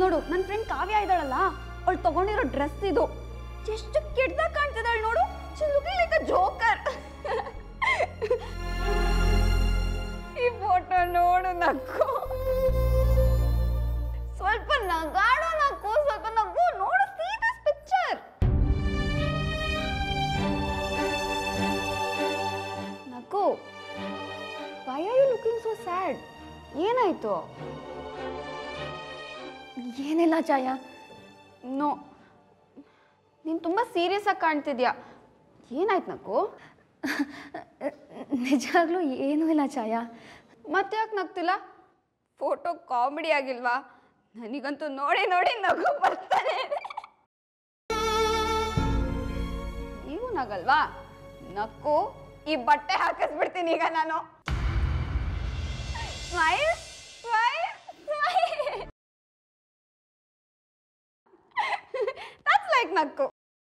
ನೋಡು ನನ್ನ ಫ್ರೆಂಡ್ ಕಾವ್ಯ ಇದ್ದಾಳಲ್ಲ ಅವಳು ತಗೊಂಡಿರೋ ಡ್ರೆಸ್ ಇದು ಎಷ್ಟು ಕೆಟ್ಟದಾಗ ಕಾಣ್ತಿದ್ದಾಳೆ ನೋಡು ಲುಕಿಂಗ್ ಲೈಕ್ ಅ ಜೋಕರ್ ಈ ಫೋಟೋ ನೋಡು ನಕ್ಕು ಸ್ವಲ್ಪ ನಗಾಡು ನಕ್ಕು ಸ್ವಲ್ಪ ನಗು ನೋಡು ಸೀ ದಿಸ್ ಪಿಕ್ಚರ್ ನಕ್ಕು why are you looking so sad ಏನಾಯ್ತು ಏನಿಲ್ಲ ಚಾಯ ನೋ ನೀನು ತುಂಬ ಸೀರಿಯಸ್ ಆಗಿ ಕಾಣ್ತಿದ್ಯಾ ಏನಾಯ್ತು ನಕ್ಕು ನಿಜವಾಗ್ಲೂ ಏನೂ ಇಲ್ಲ ಛಾಯ ಮತ್ತೆ ಯಾಕೆ ನಗ್ತಿಲ್ಲ ಫೋಟೋ ಕಾಮಿಡಿ ಆಗಿಲ್ವಾ ನನಗಂತೂ ನೋಡಿ ನೋಡಿ ನಗು ಬರ್ತಾನೆ ಇದೆ. ನೀವು ನಗಲ್ವಾ ನಕ್ಕು ಈ ಬಟ್ಟೆ ಹಾಕಿಸ್ಬಿಡ್ತೀನಿ ಈಗ ನಾನು smile smile smile that's like ನಕ್ಕು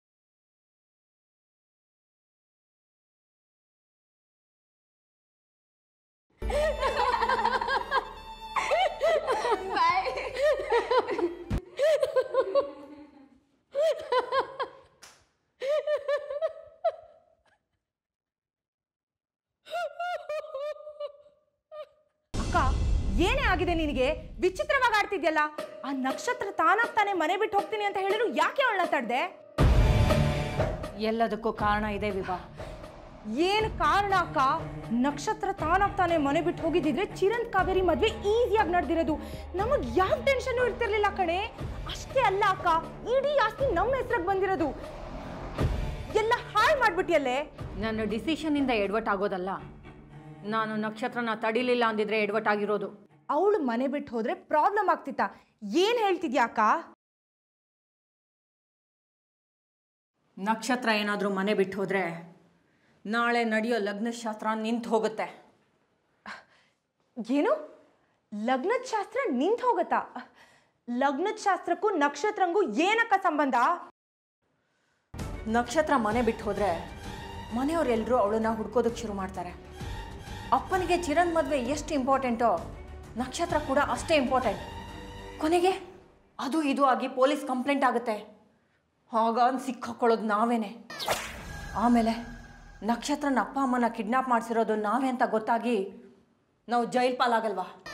ಅಕ್ಕ ಏನೇ ಆಗಿದೆ ನಿನಗೆ ವಿಚಿತ್ರವಾಗಿ ಆಡ್ತಿದ್ಯಲ್ಲ ಆ ನಕ್ಷತ್ರ ತಾನಾಗ್ತಾನೆ ಮನೆ ಬಿಟ್ಟು ಹೋಗ್ತೀನಿ ಅಂತ ಹೇಳಿದ್ರು ಯಾಕೆ ಅವಳನ್ನ ತಡ್ದೆ ಎಲ್ಲದಕ್ಕೂ ಕಾರಣ ಇದೆ ವಿಭಾ ಏನು ಕಾರಣ ಅಕ್ಕ ನಕ್ಷತ್ರ ತಾನಾಗ್ತಾನೆ ಮನೆ ಬಿಟ್ಟು ಹೋಗಿದ್ದಿದ್ರೆ ಚಿರಂತ್ ಕಾವೇರಿ ಮದ್ವೆ ಈಸಿಯಾಗಿ ನಡೆದಿರೋದು ನಮಗ್ ಯಾವ ಟೆನ್ಷನ್ ಇರ್ತಿರ್ಲಿಲ್ಲ ಕಣೆ ಅಷ್ಟೇ ಅಲ್ಲ ಅಕ್ಕ ಇಡೀ ಆಸ್ತಿ ನಮ್ಮ ಹೆಸ್ರಾಗ್ ಬಂದಿರೋದು ಎಲ್ಲ ಹಾಳು ಮಾಡ್ಬಿಟ್ಟಿಯಲ್ಲೇ ನನ್ನ ಡಿಸಿಷನ್ನಿಂದ ಎಡ್ವಟ್ ಆಗೋದಲ್ಲ ನಾನು ನಕ್ಷತ್ರನ ತಡಿಲಿಲ್ಲ ಅಂದಿದ್ರೆ ಎಡ್ವಟ್ ಆಗಿರೋದು ಅವಳು ಮನೆ ಬಿಟ್ಟು ಹೋದ್ರೆ ಪ್ರಾಬ್ಲಮ್ ಆಗ್ತಿತ್ತ ಏನ್ ಹೇಳ್ತಿದ್ಯಾ ಅಕ್ಕ ನಕ್ಷತ್ರ ಏನಾದರೂ ಮನೆ ಬಿಟ್ಟು ಹೋದ್ರೆ ನಾಳೆ ನಡೆಯೋ ಲಗ್ನಶಾಸ್ತ್ರ ನಿಂತು ಹೋಗುತ್ತೆ ಏನು ಲಗ್ನದ ಶಾಸ್ತ್ರ ನಿಂತು ಹೋಗತ್ತಾ ಲಗ್ನದ ಶಾಸ್ತ್ರಕ್ಕೂ ನಕ್ಷತ್ರಂಗೂ ಏನಕ್ಕ ಸಂಬಂಧ ನಕ್ಷತ್ರ ಮನೆ ಬಿಟ್ಟು ಹೋದ್ರೆ ಮನೆಯವರೆಲ್ಲರೂ ಅವಳನ್ನ ಹುಡ್ಕೋದಕ್ಕೆ ಶುರು ಮಾಡ್ತಾರೆ ಅಪ್ಪನಿಗೆ ಚಿರನ್ ಮದುವೆ ಎಷ್ಟು ಇಂಪಾರ್ಟೆಂಟೋ ನಕ್ಷತ್ರ ಕೂಡ ಅಷ್ಟೇ ಇಂಪಾರ್ಟೆಂಟ್ ಕೊನೆಗೆ ಅದು ಇದು ಆಗಿ ಪೊಲೀಸ್ ಕಂಪ್ಲೇಂಟ್ ಆಗುತ್ತೆ ಆಗ ಸಿಕ್ಕಾಕೊಳ್ಳೋದು ನಾವೇನೆ ಆಮೇಲೆ ನಕ್ಷತ್ರನ ಅಪ್ಪ ಅಮ್ಮನ ಕಿಡ್ನಾಪ್ ಮಾಡಿಸಿರೋದು ನಾವೇ ಅಂತ ಗೊತ್ತಾಗಿ ನಾವು ಜೈಲ್ ಪಾಲಾಗಲ್ವಾ